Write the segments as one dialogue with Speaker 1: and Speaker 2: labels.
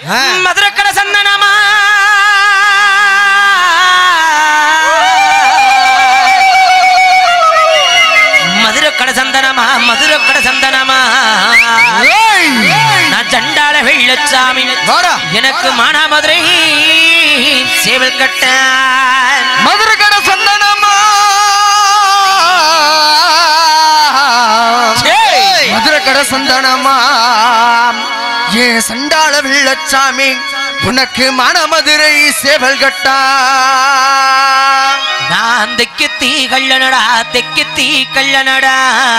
Speaker 1: ஆ.
Speaker 2: மதுரக்கட சந்தனமா மதுரக்கட சந்தனமா மதுரக்கட சந்தனமா
Speaker 1: ஏய்
Speaker 2: நான் சண்டாள வெள்ளச்சாமி
Speaker 1: வாடா
Speaker 2: எனக்கு மானாமதுரை சேவல் கட்ட
Speaker 1: மதுரை கடை சந்தனமா
Speaker 2: ஏய்.
Speaker 1: மதுரை கடை சந்தனமா ஏ சண்டாள வெள்ளச்சாமி உனக்கு மணமதுரை சேவல் கட்டா
Speaker 2: நான் தெக்கு தீ கள்ளனடா தெக்கு தீ கள்ளனடா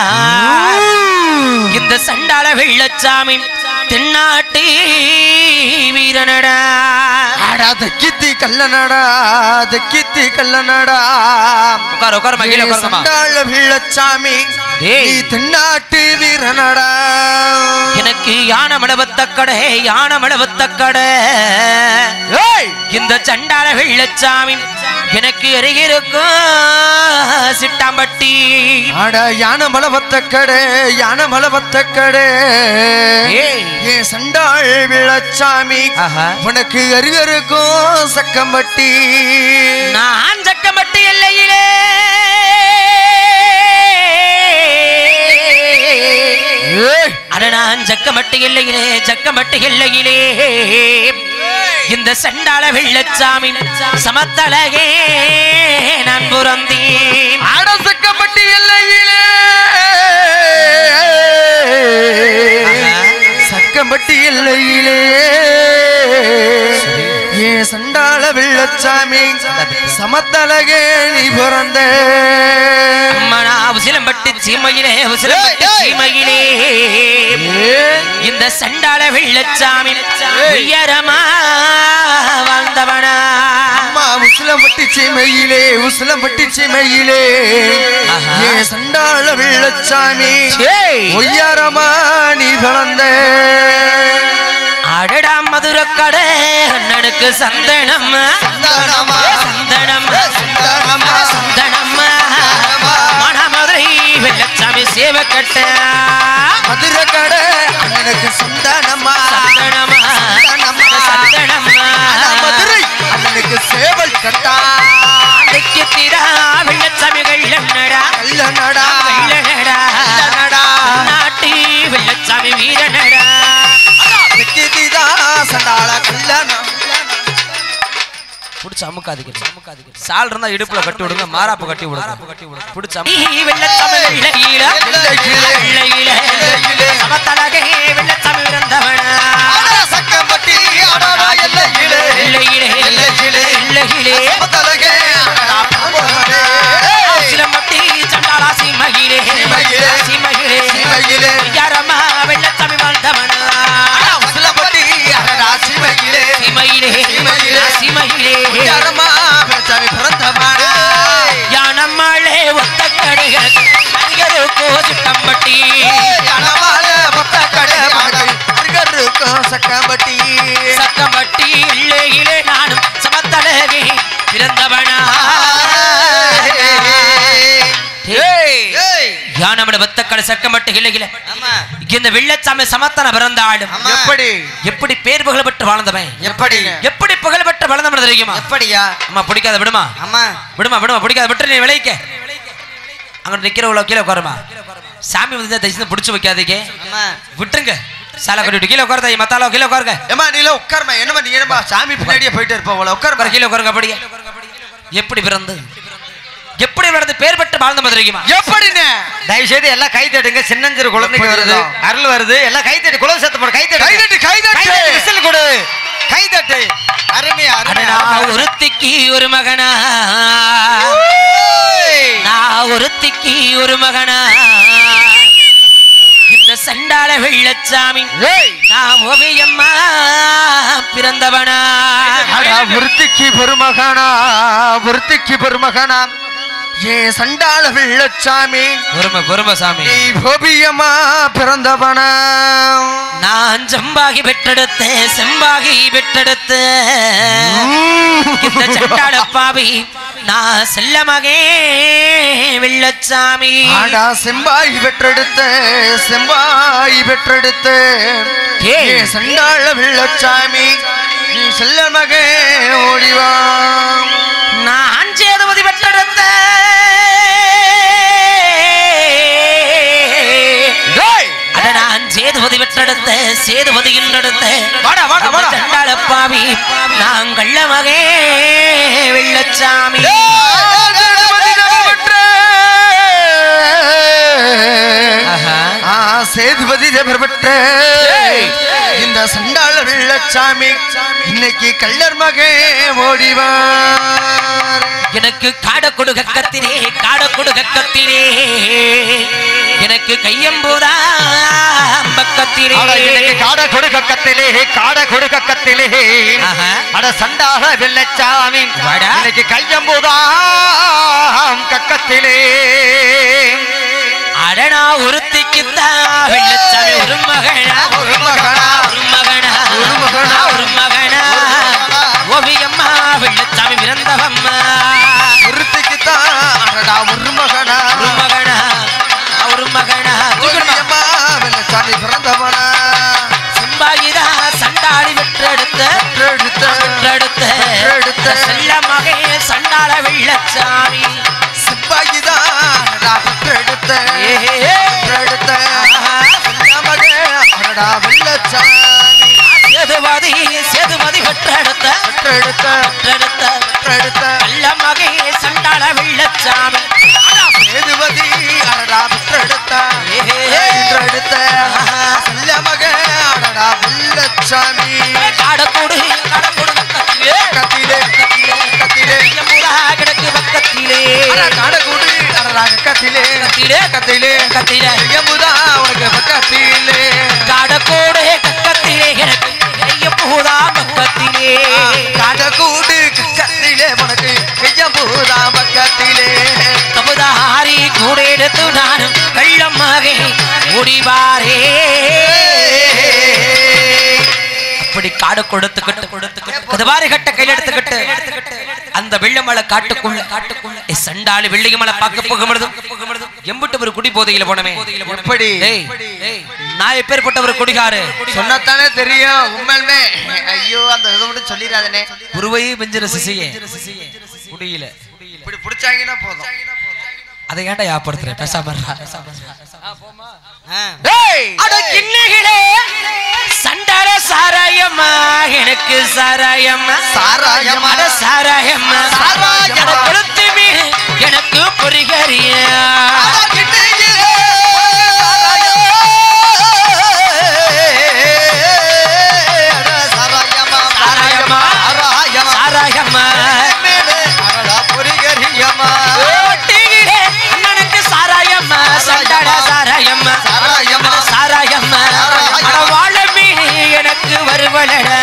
Speaker 2: இந்த சண்டாள வெள்ளச்சாமி தென்னாட்டு வீரனடா
Speaker 1: ஆடா தக்கித்தி கல்லனடா தக்கித்தி கல்லனடா
Speaker 2: உட்கார உட்கார மகிழ
Speaker 1: ஏ
Speaker 2: உட்காரமா
Speaker 1: சண்டாள வெள்ளச்சாமி
Speaker 2: டேய்.
Speaker 1: நீ தென்னாட்டு வீரனடா
Speaker 2: எனக்கு யானை மடவத்தக்கடை யானை மடவத்தக்கடை
Speaker 1: ஏய்
Speaker 2: இந்த சண்டாள வெள்ளச்சாமி எனக்கு அருகிருக்கும் சிட்டாம்பட்டி
Speaker 1: அட யானை மலவத்த கடை யானை மலவத்த கடை
Speaker 2: ஏய்.
Speaker 1: ஏ சண்டாள் விழச்சாமி
Speaker 2: ஆஹா.
Speaker 1: உனக்கு அருகருக்கும் சக்கம்பட்டி
Speaker 2: நான் சக்கம்பட்டி எல்லையிலே
Speaker 1: ஏய்.
Speaker 2: அட நான் ஜக்கமட்டு எல்லையிலே ஜக்கமட்டு எல்லையிலே இந்த சண்டாள வெள்ளச்சாமி சமத்தலகே நான் புறந்தேன்
Speaker 1: அட சக்கம்பட்டி எல்லையிலே
Speaker 2: ஆஹா.
Speaker 1: சக்கம்பட்டி எல்லையிலே ஏ சண்டாள வெள்ளச்சாமி சமத்தலகே நீ பிறந்த
Speaker 2: அம்மனா உசிலம்பட்டு சீமையிலே உசிலம்பட்டு
Speaker 1: ஏய், ஏய்.
Speaker 2: சீமையிலே
Speaker 1: ஏய்.
Speaker 2: இந்த சண்டாள வெள்ளச்சாமி உயரமா வாழ்ந்தவனா
Speaker 1: அம்மா உசிலம்பட்டி சீமையிலே உசிலம்பட்டி சீமையிலே
Speaker 2: ஆஹா.
Speaker 1: ஏ சண்டாள வெள்ளச்சாமி
Speaker 2: ஏய்.
Speaker 1: ஒய்யாரமா நீ பிறந்த
Speaker 2: அடடா மதுரக்கடை அண்ணனுக்கு சந்தனம்
Speaker 1: சந்தனமா.
Speaker 2: சந்தனம்
Speaker 1: சந்தனமா.
Speaker 2: சந்தனம் மணமதுரை வெள்ளச்சாமி சேவை கட்ட
Speaker 1: மதுரை கடை அண்ணனுக்கு சந்தானமா
Speaker 2: சந்தனமா
Speaker 1: சந்தனமா.
Speaker 2: சந்தனமா
Speaker 1: ஆனா மதுரை அண்ணனுக்கு சேவல் கட்டா
Speaker 2: தெக்கத்திரா வெள்ளச்சாமிகள் என்னடா
Speaker 1: கல்லனடா
Speaker 2: வெள்ளனடா
Speaker 1: கல்லனடா
Speaker 2: நாட்டி வெள்ளச்சாமி வீரனடா
Speaker 1: வெட்டிதிதா சண்டாள கல்லனம்
Speaker 2: புடிச்சு அமுக்காதீங்க அமுக்காதீங்க சால் இருந்தா இடுப்புல கட்டி விடுங்க மாறாப்பு கட்டி விடுங்க கட்டி விடுங்க புடிச்சு அமு- வெள்ளச்சாமி வெள்ளையில
Speaker 1: வெள்ளையில,
Speaker 2: வெள்ளையில
Speaker 1: வெள்ளையில.
Speaker 2: சமத்தலகே வெள்ளச்சாமி இறந்தவனா
Speaker 1: ஆடா சக்கம்பட்டி ஆடாடா எல்லையிலே
Speaker 2: வெள்ளையிலே
Speaker 1: வெள்ளையிலே.
Speaker 2: வெள்ளையிலே
Speaker 1: சமத்தலகே ஆடா பாம்புகளே.
Speaker 2: சிலம்பட்டி சண்டாளா சீமையிலே
Speaker 1: சீமையிலே.
Speaker 2: சீமையிலே
Speaker 1: சீமையிலே.
Speaker 2: யாரம்மா வெள்ளச்சாமி வாழ்ந்தவனா
Speaker 1: ஆடா உசிலம்பட்டி ஆடா சீமையிலே.
Speaker 2: சீமையிலே
Speaker 1: சீமையிலே.
Speaker 2: சீமையிலே
Speaker 1: ஒய்யாரமா வெள்ளச்சாமி பிறந்தவாடே.
Speaker 2: யானம்மாளே ஒத்த கடைகள் அருகருக்கோ சிட்டம்பட்டி
Speaker 1: கனவால மொத்த கடை மகள் அருகருக்கும் சக்கம்பட்டி.
Speaker 2: சக்கம்பட்டி இல்லையிலே நானும் சமத்தலகே பிறந்தவனா
Speaker 1: ஏய். ஏய்.
Speaker 2: யானமட ஒத்தக்கடை சக்கம்பட்டு இல்லையில
Speaker 1: ஆமா.
Speaker 2: இந்த வெள்ளச்சாமி சமத்தன பிறந்த ஆடும்
Speaker 1: ஆமா. எப்படி
Speaker 2: எப்படி பேர் புகழ்பெற்று வாழ்ந்தவன்
Speaker 1: எப்படி
Speaker 2: எப்படி புகழ்பெற்று வளர்ந்தவன் தெரியுமா
Speaker 1: எப்படியா
Speaker 2: அம்மா பிடிக்காத விடுமா
Speaker 1: அம்மா
Speaker 2: விடுமா விடுமா பிடிக்காத விட்டு நீ விளைக்க அங்க நிக்கிறவளோ கீழே உட்காருமா சாமி வந்து தயவுசெய்து பிடிச்சு வைக்காதீங்க
Speaker 1: அம்மா
Speaker 2: விட்டுருங்க சாலை கட்டிட்டு கீழே உட்காருதா மத்தாலோ கீழே உட்காருங்க
Speaker 1: ஏமா நீல உட்காருமா என்னமா நீ என்னமா சாமி பின்னாடியே போயிட்டு இருப்ப உள்ள உட்காருமா
Speaker 2: உட்காரு கீழே உட்காருங்க அப்படியே எப்படி பிறந்து எப்படி பிறந்து பேர் பெற்று வாழ்ந்த தெரியுமா
Speaker 1: எப்படின்னு
Speaker 3: தயவு செய்து எல்லாம் கை தட்டுங்க சின்னஞ்சிறு குழந்தைக்கு
Speaker 1: எப்படி
Speaker 3: வருது
Speaker 1: இருக்கும்?
Speaker 3: அருள் வருது எல்லாம் கை தட்டு குழந்தை சத்து போடு கை தட்டு
Speaker 1: கை தட்டு கை
Speaker 3: கை தட்டு
Speaker 1: தட்டு
Speaker 3: விசில் கொடு கை தட்டு அருமையா
Speaker 2: அடடா,
Speaker 3: அருமையா
Speaker 2: ஒருத்திக்கு ஒரு மகனா நான் ஒருத்திக்கு ஒரு மகனா இந்த சண்டாள வெள்ளச்சாமி நான் ஓவியம்மா பிறந்தவனா
Speaker 1: அடா விருத்திக்கு பெருமகனா விருத்திக்கு பெருமகனா ஏ சண்டாள வெள்ளச்சாமி
Speaker 2: பொறுமை பொறுமை சாமி
Speaker 1: நீ கோபியமா பிறந்தவன
Speaker 2: நான் செம்பாகி பெற்றெடுத்த செம்பாகி பெற்றெடுத்த இந்த சண்டாள பாவி நான் செல்ல மகே வெள்ளச்சாமி
Speaker 1: ஆடா செம்பாய் பெற்றெடுத்த செம்பாய் பெற்றெடுத்த ஏ
Speaker 2: ஏய்.
Speaker 1: சண்டாள வெள்ளச்சாமி நீ செல்ல மகே ஓடிவா
Speaker 2: நான் சேதுபதி பெற்றெடுத்த அட நான் சேதுபதி பெற்றெடுத்த சேதுபதியில் நடத்த
Speaker 1: வாடா வாடா வாடா
Speaker 2: சண்டாள பாவி நான் கள்ள மகே வெள்ளச்சாமி ஆஹா.
Speaker 1: ஆ, சேதுபதி தேவர் பெற்ற இந்த சண்டாள வெள்ளச்சாமி இன்னைக்கு கள்ளர் மகே ஓடிவார்
Speaker 2: எனக்கு காட கொடு கக்கத்திலே காட கொடு கக்கத்திலே எனக்கு கையம்போதா பக்கத்திலே
Speaker 3: அட இன்னைக்கு காட கொடுக்கத்திலே காட கொடுக்கத்திலே
Speaker 2: ஆஹா.
Speaker 3: அட சண்டாள வெள்ளச்சாமி
Speaker 2: வாடா.
Speaker 3: இன்னைக்கு கையம்புதாம் கக்கத்திலே
Speaker 2: அடனா ஒருத்திக்குத்தான் வெள்ளச்சாமி ஒரு மகனா
Speaker 1: ஒரு மகனா.
Speaker 2: ஒரு மகனா
Speaker 1: ஒரு மகனா.
Speaker 2: ஒரு மகனா ஓவியம்மா வெள்ளச்சாமி பிறந்தவம்மா
Speaker 1: ஒருத்திக்குத்தான் அடடா ஒரு மகனா
Speaker 2: ஒரு மகனா ஒரு மகனா தூக்கிடுமா.
Speaker 1: ஓடியம்மா வெள்ளச்சாமி பிறந்தவனா
Speaker 2: செம்பாகிதா சண்டாளி வெற்றெடுத்த
Speaker 1: பெற்றெடுத்த
Speaker 2: பெற்றெடுத்த
Speaker 1: பெற்றெடுத்த
Speaker 2: செல்ல மகே சண்டாள வெள்ளச்சாமி
Speaker 1: சிப்பாயிதான் அடடா பெற்றெடுத்த
Speaker 2: ஏஹே.
Speaker 1: பெற்றெடுத்த
Speaker 2: ஆஹா.
Speaker 1: சின்ன மகே அடடா வெள்ளச்சாமி
Speaker 2: சேதுமதி சேதுமதி பெற்றெடுத்த
Speaker 1: பெற்றெடுத்த
Speaker 2: பெற்றெடுத்த
Speaker 1: பெற்றெடுத்த
Speaker 2: கள்ள மகே சண்டாள வெள்ளச்சாமி
Speaker 1: சேதுபதி அடடா பெற்றெடுத்த
Speaker 2: ஏஹே.
Speaker 1: பெற்றெடுத்த
Speaker 2: ஆஹா.
Speaker 1: செல்ல மகே அடடா வெள்ளச்சாமி
Speaker 2: காடக்கூடு காடக்கூடு பக்கத்திலே
Speaker 1: கத்திலே கத்திலே
Speaker 2: ஐயமுதா கிடக்கு பக்கத்திலே
Speaker 1: அட காடக்கூடு அடடா கத்திலே
Speaker 2: கத்திலே
Speaker 1: கத்திலே
Speaker 2: கத்திலே
Speaker 1: ஐயமுதா உனக்கு பக்கத்திலே
Speaker 2: காடக்கூடு கக்கத்திலே கிடக்கு ஐயமுதா பக்கத்திலே
Speaker 1: காடக்கூடு கத்திலே உனக்கு கையம்பூதா பக்கத்திலே
Speaker 2: தமுதாரி கூட எடுத்து நானும் கள்ளமாக முடிவாரே அப்படி காடு கொடுத்துக்கிட்டு கொடுத்துக்கிட்டு கதவாரி கட்ட கையில் எடுத்துக்கிட்டு அந்த வெள்ளமலை காட்டுக்குள்ள காட்டுக்குள்ள ஏ, சண்டாளி வெள்ளிய மலை பார்க்க போகும் பொழுதும் எம்பிட்டு ஒரு குடி போதையில போனமே
Speaker 1: எப்படி
Speaker 2: டேய், டேய், நான் எப்பேற்பட்ட ஒரு குடிகாரு
Speaker 1: சொன்னத்தானே தெரியும் உண்மையுமே ஐயோ அந்த இதை மட்டும் சொல்லிடாதனே
Speaker 2: குருவையே பெஞ்சிர சிசையே குடியில
Speaker 1: இப்படி பிடிச்சாங்கன்னா போதும்
Speaker 2: அதை ஏன்டா யாப்படுத்துற பேசாம இருடா.
Speaker 1: டேய்
Speaker 2: அட கிண்ணகிலே சண்டார சாராயம்மா எனக்கு சாராயம்மா
Speaker 1: சாராயமா?
Speaker 2: அட சாராயம்மா
Speaker 1: சாராயமா?
Speaker 2: அட கொளுத்து மீன் எனக்கு பொறிகரியா சாராயமா? சாராயம்மா ஓட்டிகிலே அண்ணனுக்கு சாராயம்மா சண்டாட சாராயம்மா அட சாராயம்மா அட வாழ மீன் எனக்கு வருவலடா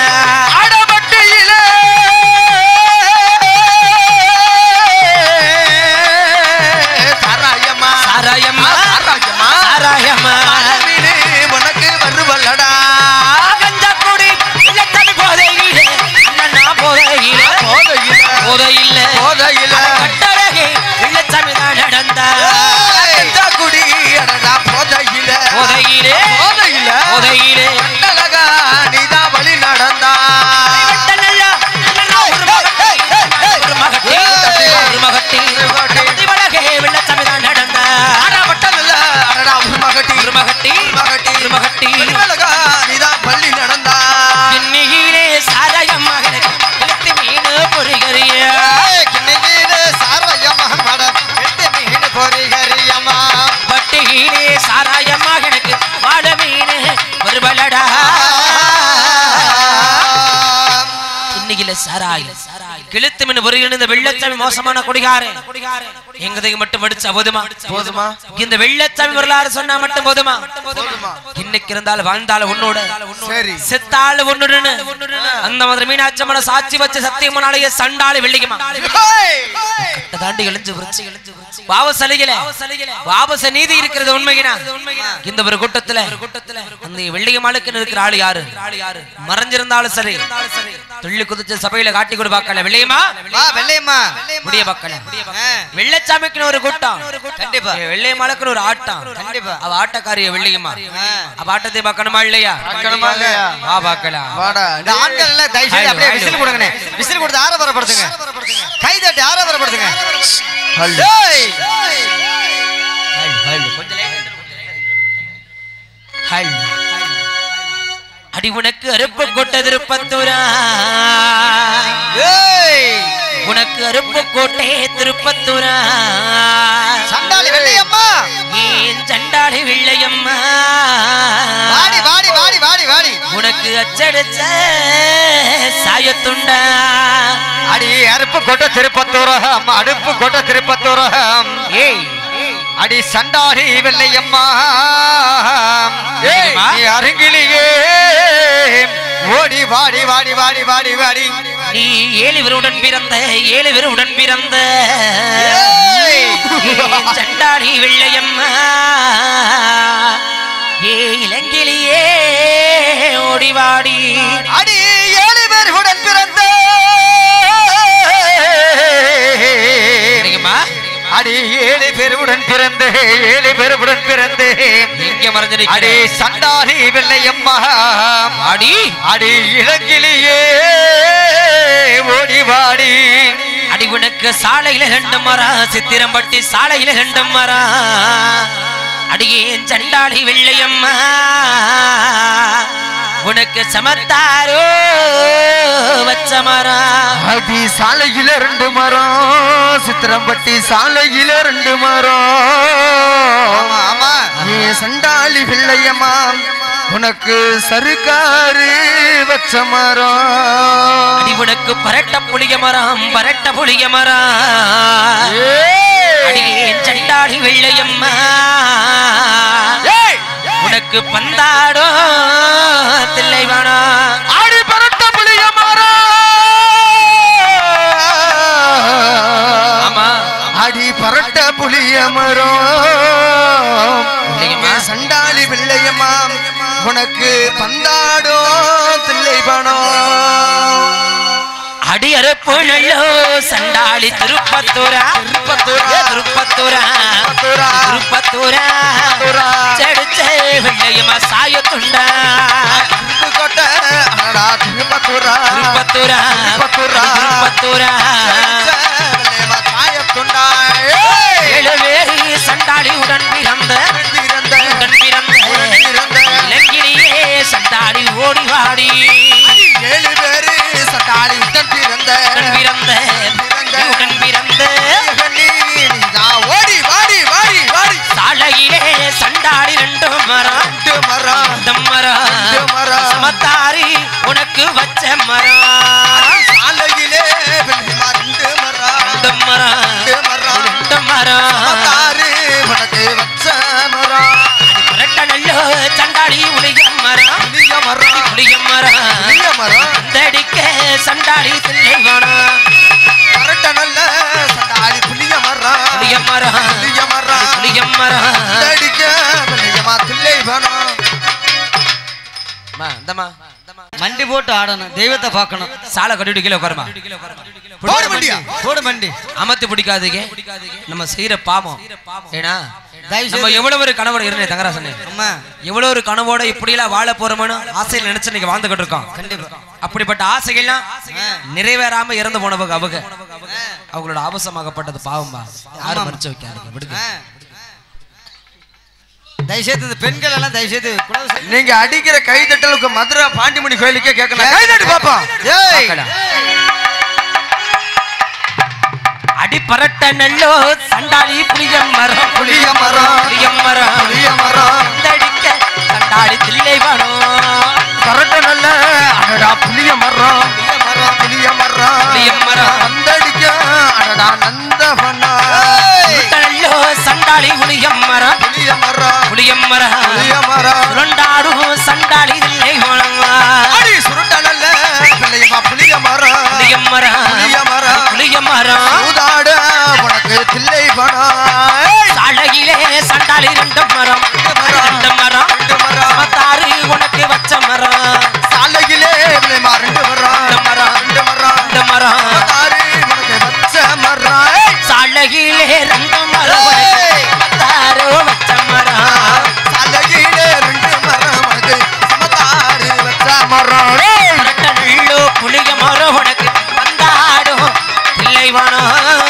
Speaker 1: சாராயம்மா
Speaker 2: சாராயம்மா
Speaker 1: சாராயம்மா
Speaker 2: சாராயம்மா
Speaker 1: உனக்கு வருவல்லடா
Speaker 2: கஞ்சா குடி இல்லத்தனி போதையிலே அண்ணனா போதையிலே
Speaker 1: போதையில
Speaker 2: போதையில்ல
Speaker 1: போதையில
Speaker 2: கட்டழகே வெள்ளச்சாமி தான் நடந்தா
Speaker 1: கஞ்சா குடி அடடா போதையில
Speaker 2: போதையிலே
Speaker 1: போதையில
Speaker 2: போதையிலே
Speaker 1: கட்டழகா நீதான் வழி நடந்தா
Speaker 2: கட்டழகா, அண்ணனா ஒரு மகட்டி, ஒரு மகட்டி, ஒரு மகட்டி, பதிவழகே வெள்ளச்சாமி தான் நடந்தா
Speaker 1: ஆனா பட்டல்ல அடடா ஒரு மகட்டி
Speaker 2: ஒரு மகட்டி,
Speaker 1: மகட்டி
Speaker 2: ஒரு மகட்டி.
Speaker 1: கட்டழகா நீதான் பள்ளி நடந்தா
Speaker 2: பின்னியிலே சாராயம் மகனுக்கு இழுத்து மீனு பொறிகரியா
Speaker 3: கிண்ணகிலே சாராயம்மா மேடம் வெட்டு மீன் பொறிகரியம்மா
Speaker 2: பட்டியிலே சாராயம் மகனுக்கு வாழ மீனு ஒருவலடா இன்னைக்குல சாராயம் கிழித்து மின் பொறியில் இந்த வெள்ளச்சாமி மோசமான குடிகாரன் எங்கதை மட்டும் படிச்சா போதுமா
Speaker 1: போதுமா?
Speaker 2: இந்த வெள்ளச்சாமி வரலாறு சொன்னா மட்டும் போதுமா
Speaker 1: போதுமா?
Speaker 2: இன்னைக்கு இருந்தாலும் வாழ்ந்தாலும் உன்னோட
Speaker 1: சரி
Speaker 2: செத்தாள் ஒன்னுடுன்னு அந்த மாதிரி மீனாட்சம்மன சாட்சி வச்சு சத்தியமனாலேயே சண்டாளி வெள்ளிக்குமா
Speaker 1: ஹேய்!
Speaker 2: தாண்டி எழுஞ்சு விரிச்சு எழுஞ்சு விரிச்சு வாவசலையில வாபச நீதி இருக்கிறது உண்மையினா இந்த ஒரு கூட்டத்துல அந்த வெள்ளியம்மாளுக்கு இருக்கிற ஆளு யாரு மறைஞ்சிருந்தாலும் சரி துள்ளி குதிச்சு சபையில காட்டி கொடு பார்க்கல வெள்ளையம்மா
Speaker 1: வா வெள்ளையம்மா
Speaker 2: முடிய பார்க்கல
Speaker 1: ஆ,
Speaker 2: வெள்ளச்சாமிக்குன்னு ஒரு கூட்டம்
Speaker 1: கண்டிப்பா.
Speaker 2: ஏ, வெள்ளையம்மாளுக்குன்னு ஒரு ஆட்டம்
Speaker 1: கண்டிப்பா.
Speaker 2: அவ ஆட்டக்காரிய வெள்ளையம்மா
Speaker 1: ஆ.
Speaker 2: அவ ஆட்டத்தை பார்க்கணுமா இல்லையா
Speaker 1: பார்க்கணுமா இல்லையா?
Speaker 2: வா பார்க்கலாம்
Speaker 1: வாடா இந்த ஆண்கள் எல்லாம் தயவு செய்து அப்படியே விசில் கொடுங்கண்ணே விசில் கொடுத்து ஆரவாரப்படுத்துங்க கை தட்டி ஆரவாரப்படுத்துங்க டேய்.
Speaker 2: ஹல். அடி உனக்கு அருப்பு கோட்டை திருப்பத்தூரா
Speaker 1: டேய்.
Speaker 2: உனக்கு அருப்பு கோட்டை திருப்பத்தூரா
Speaker 1: சண்டாளி வெள்ளையம்மா
Speaker 2: ஏன் சண்டாளி வெள்ளையம்மா
Speaker 1: வாடி வாடி வாடி வாடி வாடி
Speaker 2: உனக்கு அச்சடிச்ச சாயத்துண்டா
Speaker 3: அடி அருப்பு கொட்ட திருப்பத்தூரம் அடுப்பு கொட்ட திருப்பத்தூரம்
Speaker 2: ஏய்
Speaker 3: அடி சண்டாடி வெள்ளையம்மா ஏய், நீ அருங்கிலேயே ஓடி வாடி வாடி வாடி வாடி வாடி
Speaker 2: நீ ஏழு பேருடன் பிறந்த ஏழு பேருடன் பிறந்த
Speaker 1: ஏய்.
Speaker 2: ஏன் சண்டாளி வெள்ளையம்மா ஏ இலங்கிலேயே ஓடிவாடி
Speaker 3: அடி ஏழு பேர் உடன் பிறந்த
Speaker 2: சரிங்கம்மா
Speaker 3: அடி ஏழு பேருடன் பிறந்த ஏழு பேருடன் பிறந்த
Speaker 2: எங்க
Speaker 3: அடி
Speaker 2: மறைஞ்சிருக்கிறே
Speaker 3: சண்டாடி வெள்ளையம்மா
Speaker 2: அடி
Speaker 3: அடி இலங்கிலேயே ஓடி வாடி
Speaker 2: அடி உனக்கு சாலையில ரெண்டு மரம் சித்திரம்பட்டி சாலையில ரெண்டு மரம் அடியேன் சண்டாளி வெள்ளையம்மா உனக்கு சமத்தாரோ வச்ச மரம்
Speaker 3: அடி சாலையில ரெண்டு மரம் சித்திரம்பட்டி சாலையில ரெண்டு மரம்
Speaker 1: ஆமா ஆமா
Speaker 3: ஏ சண்டாளி பிள்ளையம்மா உனக்கு சருக்காரு வச்ச மரம்
Speaker 2: அடி உனக்கு பரட்ட புளிய மரம் பரட்ட புளிய மரம்
Speaker 3: ஏய்!
Speaker 2: அடியேன் சண்டாளி வெள்ளையம்மா
Speaker 3: ஏய்!
Speaker 2: உனக்கு பந்தாடோ தில்லைவானா
Speaker 3: ஆடி பரட்ட புளிய மரம்
Speaker 2: ஆமா
Speaker 3: அடி பரட்ட புளிய மரம்
Speaker 2: இல்லையம்மா.
Speaker 3: சண்டாளி பிள்ளையம்மா உனக்கு பந்தாடோ தில்லை பணம்
Speaker 2: அடி அறுப்பு நல்லோ சண்டாளி திருப்பத்தூரா
Speaker 3: திருப்பத்தூரா.
Speaker 2: ஏ திருப்பத்தூரா
Speaker 3: திருப்பத்தூரா.
Speaker 2: திருப்பத்தூரா
Speaker 3: திருப்பத்தூரா.
Speaker 2: செடிச்ச வெள்ளையம்மா சாயத்துண்டா
Speaker 3: திருப்புக்கோட்டை, அடடா, திருப்பத்தூரா.
Speaker 2: திருப்பத்தூரா
Speaker 3: திருப்பத்தூரா.
Speaker 2: திருப்பத்தூரா
Speaker 3: வெள்ளையம்மா தாயத்துண்டா. ஏய்!
Speaker 2: ஏழு பேரு சண்டாளி உடன் பிறந்த
Speaker 3: பிறந்த,
Speaker 2: உடன் பிறந்த
Speaker 3: உடன் பிறந்த.
Speaker 2: இலங்கிலேயே சண்டாளி ஓடி வாடி
Speaker 3: ஏழு பேரு சண்டாளி உடன் பிறந்த
Speaker 2: உடன் பிறந்த உடன் பிறந்த
Speaker 3: நீ நீதான் ஓடி வாடி வாடி வாடி
Speaker 2: சாலையிலே சண்டாளி ரெண்டு மரம்
Speaker 3: ரெண்டு மரம்
Speaker 2: ரெண்டு மரம்
Speaker 3: ரெண்டு மரம்.
Speaker 2: சமத்தாரி உனக்கு வச்ச மரம்
Speaker 3: சாலையிலே வெள்ளிமா ரெண்டு மரம்
Speaker 2: ரெண்டு மரம்
Speaker 3: ரெண்டு மரம்
Speaker 2: ரெண்டு மரம்
Speaker 3: தாரு உனக்கு வச்ச மரம்
Speaker 2: அடி புரட்ட நல்ல சண்டாளி உளிய மரம்
Speaker 3: புளிய மரம்
Speaker 2: புளிய மரம்
Speaker 3: புளிய மரம்
Speaker 2: தடிக்க சண்டாளி தில்லை வேணும்
Speaker 3: கரட்ட நல்ல சண்டாளி புளிய மரம்
Speaker 2: புளிய மரம்
Speaker 3: புளிய மரம்
Speaker 2: புளிய மரம்
Speaker 3: அடிக்க வெள்ளியம்மா தில்லை வேணும்
Speaker 2: அம்மா, இந்தம்மா.
Speaker 1: மண்டி போட்டு ஆடணும் தெய்வத்தை பார்க்கணும்
Speaker 2: சாலை கட்டிட்டு கீழே உட்காருமா
Speaker 3: போடு மண்டியா
Speaker 1: போடு மண்டி
Speaker 2: அமர்த்தி பிடிக்காதீங்க நம்ம செய்யற பாவம் ஏன்னா
Speaker 1: தயவு
Speaker 2: நம்ம எவ்வளவு ஒரு கனவோட இருந்தே தங்கராசனே
Speaker 1: அம்மா
Speaker 2: எவ்வளவு ஒரு கனவோட இப்படி எல்லாம் வாழ போறோம்னு ஆசையில் நினைச்சு நீங்க வாழ்ந்துகிட்டு இருக்கோம்
Speaker 1: கண்டிப்பா
Speaker 2: அப்படிப்பட்ட ஆசைகள்லாம் நிறைவேறாம இறந்து போனவங்க அவங்க அவங்களோட ஆபசமாகப்பட்டது பாவம்பா யாரும் மறைச்சு வைக்காதீங்க விடுங்க
Speaker 1: ஆ. தயவுசெய்து இந்த பெண்கள் எல்லாம் தயவுசெய்து குலவு செய்-
Speaker 3: நீங்க அடிக்கிற கைதட்டலுக்கு மதுரை பாண்டிமணி கோயிலுக்கே கேட்கலாம் கைதட்டு பாப்பா
Speaker 1: ஏய்
Speaker 2: பார்க்கலாம். அடி பரட்ட நல்லோ சண்டாளி புளியம் மரம்
Speaker 3: புளிய மரம்.
Speaker 2: புளியம் மரம்
Speaker 3: புளிய மரம்.
Speaker 2: தடிக்க சண்டாளி தில்லை வேணும்
Speaker 3: கரட்ட நல்ல அடடா புளிய மரம்
Speaker 1: புளிய மரம்.
Speaker 3: புளிய மரம்
Speaker 2: புளிய மரம்.
Speaker 3: வந்தடிக்க அடடா நந்தவனா
Speaker 2: நல்லோ சண்டாளி புளியம் மரம்
Speaker 3: புளிய மரம்
Speaker 2: புளியம் மரம்
Speaker 3: புளிய மரம்
Speaker 2: சுரண்டாடும் சண்டாளி தில்லை வேணும்
Speaker 3: அடி சுருட்ட நல்ல பிள்ளையம்மா புளிய மரம்
Speaker 2: புளியம் மரம்
Speaker 3: புளிய மரம்.
Speaker 2: புளிய மரம்
Speaker 3: சூதாட உனக்கு தில்லை பணம்
Speaker 2: ரெண்டு மரம் ரெண்டு மரம்
Speaker 3: ரெண்டு மரம்.
Speaker 2: சமத்தாறு உனக்கு வச்ச மரம்
Speaker 3: சாலையிலே விளையுமா ரெண்டு மரம்
Speaker 2: ரெண்டு மரம்
Speaker 3: ரெண்டு மரம்
Speaker 2: ரெண்டு மரம்
Speaker 3: தாரி உனக்கு வச்ச மரம் ஏய்!
Speaker 2: சாலையிலே ரெண்டு மரம்
Speaker 3: ஏய்!
Speaker 2: சமத்தாறு வச்ச மரம்
Speaker 3: சாலையிலே ரெண்டு மரம் உனக்கு சமத்தாரி வச்ச மரம் ஏய்!
Speaker 2: புரட்டநல்லூ புளிய மரம் உனக்கு வந்தாடும் பிள்ளைவானோ